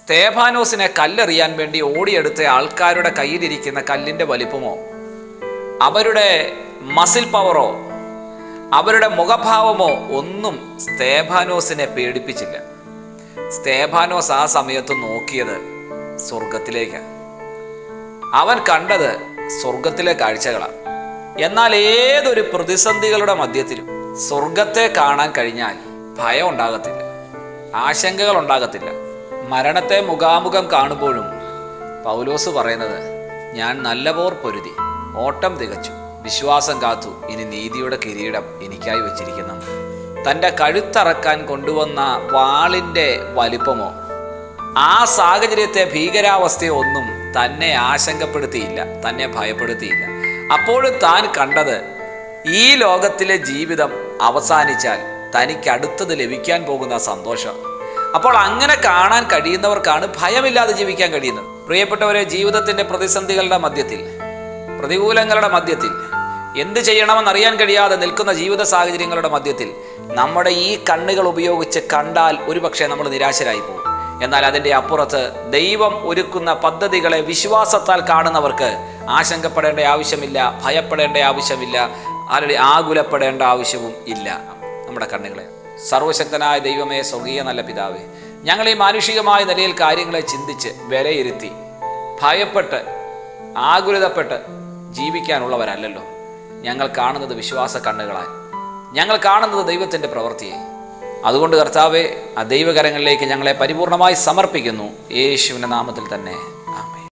സ്തേഫാനോസിനെ കല്ലെറിയാൻ വേണ്ടി ഓടിയെടുത്ത ആൾക്കാരുടെ കയ്യിലിരിക്കുന്ന കല്ലിൻ്റെ വലിപ്പമോ അവരുടെ മസിൽ പവറോ അവരുടെ മുഖഭാവമോ ഒന്നും സ്തേഫാനോസിനെ പേടിപ്പിച്ചില്ല സ്തേഫാനോസ് ആ സമയത്ത് നോക്കിയത് സ്വർഗത്തിലേക്കാണ് അവൻ കണ്ടത് സ്വർഗത്തിലെ കാഴ്ചകളാണ് എന്നാൽ ഏതൊരു പ്രതിസന്ധികളുടെ മധ്യത്തിലും സ്വർഗത്തെ കാണാൻ കഴിഞ്ഞാൽ ഭയം ഉണ്ടാകത്തില്ല ആശങ്കകൾ ഉണ്ടാകത്തില്ല മരണത്തെ മുഖാമുഖം കാണുമ്പോഴും പൗലോസ് പറയുന്നത് ഞാൻ നല്ലപോർ പൊരുതി ഓട്ടം തികച്ചു വിശ്വാസം കാത്തു ഇനി നീതിയുടെ കിരീടം എനിക്കായി വച്ചിരിക്കുന്നു തൻ്റെ കഴുത്തറക്കാൻ കൊണ്ടുവന്ന വാളിൻ്റെ വലിപ്പമോ ആ സാഹചര്യത്തെ ഭീകരാവസ്ഥയോ ഒന്നും തന്നെ ആശങ്കപ്പെടുത്തിയില്ല തന്നെ ഭയപ്പെടുത്തിയില്ല അപ്പോഴും താൻ കണ്ടത് ഈ ലോകത്തിലെ ജീവിതം അവസാനിച്ചാൽ തനിക്ക് അടുത്തത് ലഭിക്കാൻ പോകുന്ന സന്തോഷം അപ്പോൾ അങ്ങനെ കാണാൻ കഴിയുന്നവർക്കാണ് ഭയമില്ലാതെ ജീവിക്കാൻ കഴിയുന്നത് പ്രിയപ്പെട്ടവരെ ജീവിതത്തിന്റെ പ്രതിസന്ധികളുടെ മധ്യത്തിൽ പ്രതികൂലങ്ങളുടെ മധ്യത്തിൽ എന്ത് ചെയ്യണമെന്നറിയാൻ കഴിയാതെ നിൽക്കുന്ന ജീവിത സാഹചര്യങ്ങളുടെ മധ്യത്തിൽ നമ്മുടെ ഈ കണ്ണുകൾ ഉപയോഗിച്ച് കണ്ടാൽ ഒരുപക്ഷെ നമ്മൾ നിരാശരായി പോകും എന്നാൽ അതിൻ്റെ അപ്പുറത്ത് ദൈവം ഒരുക്കുന്ന പദ്ധതികളെ വിശ്വാസത്താൽ കാണുന്നവർക്ക് ആശങ്കപ്പെടേണ്ട ആവശ്യമില്ല ഭയപ്പെടേണ്ട ആവശ്യമില്ല ആരുടെ ആകുലപ്പെടേണ്ട ആവശ്യവും ഇല്ല നമ്മുടെ കണ്ണുകളെ സർവശക്തനായ ദൈവമേ സ്വർഗീയ നല്ല പിതാവേ ഞങ്ങൾ ഈ മാനുഷികമായ നിലയിൽ കാര്യങ്ങളെ ചിന്തിച്ച് വിലയിരുത്തി ഭയപ്പെട്ട് ആകുലതപ്പെട്ട് ജീവിക്കാനുള്ളവരല്ലല്ലോ ഞങ്ങൾ കാണുന്നത് വിശ്വാസ കണ്ണുകളായി ഞങ്ങൾ കാണുന്നത് ദൈവത്തിൻ്റെ പ്രവൃത്തിയെ അതുകൊണ്ട് കർത്താവെ ആ ദൈവകരങ്ങളിലേക്ക് ഞങ്ങളെ പരിപൂർണമായി സമർപ്പിക്കുന്നു യേശുവിൻ്റെ നാമത്തിൽ തന്നെ